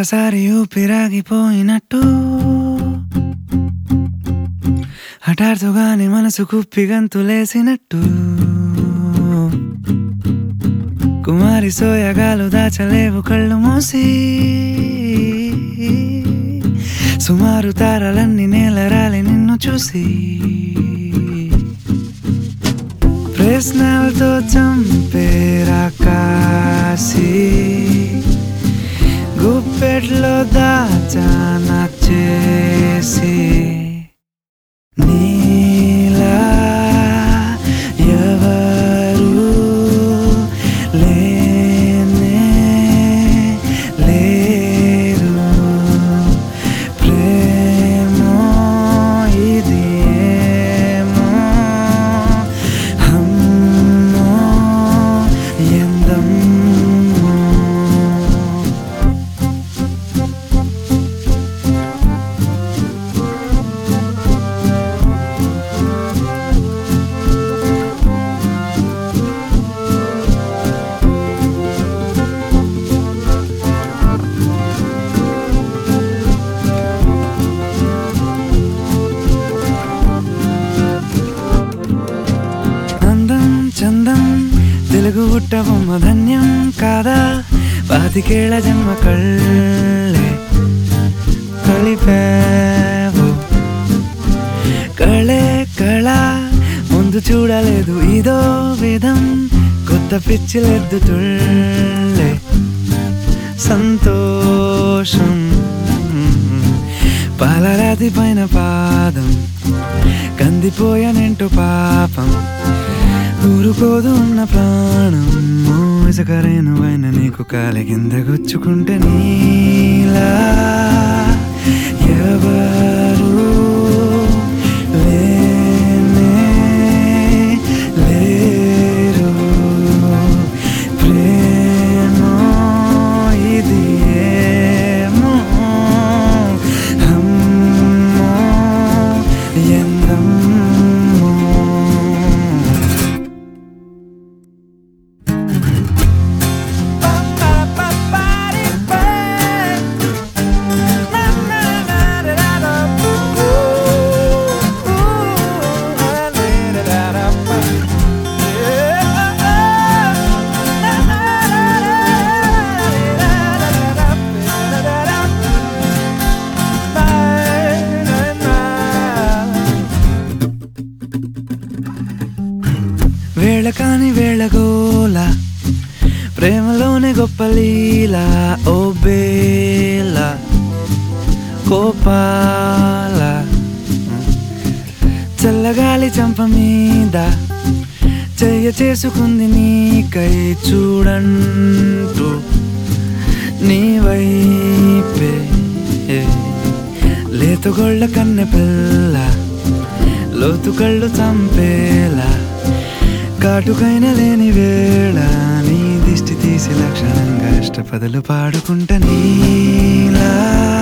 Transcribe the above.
ఒక్కసారి ఊపిరాగిపోయినట్టు హఠాత్తుగాని మనసు కుప్పి గంతులేసినట్టు కుమారి సోయగాలు దాచలేవు కళ్ళు మూసి సుమారు తారలన్నీ నేలరాలి నిన్ను చూసి ప్రశ్నలతో చంపేరా కాసి గుప్పెట్లో దాచాన చేసి నీలా ఎవరు లేనే లేరు ప్రేమో ఇది ఏమో అమ్మో ఎందమ్మో అందం చందం తెలుగు పుట్టబొమ్మ ధన్యం కాదా పాతికేళ్ల జన్మ కళ్ళే కలిపావు కళే కళ ముందు చూడలేదు ఇదో విధం కొత్త పిచ్చిలెద్దు తుళ్ళే సంతోషం పాలరాతి పైన పాదం కందిపోయానంటూ పాపం ఊరుకోదు ఉన్న ప్రాణం ఇసుకరేను పైన నీకు కాలి కింద గుచ్చుకుంటే నీలా ఎవరు లేనే లేరు ప్రేమో ఇది ఏమో అమ్మో ఎందమ్మో వేళ కాని వేళగోల ప్రేమలోనే గొప్ప లీల ఓ బేల కోపాల చల్లగాలి చంప మీద చెయ్య చేసుకుంది నీకై చూడంటూ నీ వైపే లేతుగొళ్ళ కన్నె పిల్ల లోతు కళ్ళు చంపేలా కాటుకైన లేని వేళ నీ దిష్టి తీసి లక్షణంగా ఇష్టపదలు పాడుకుంటా నీలా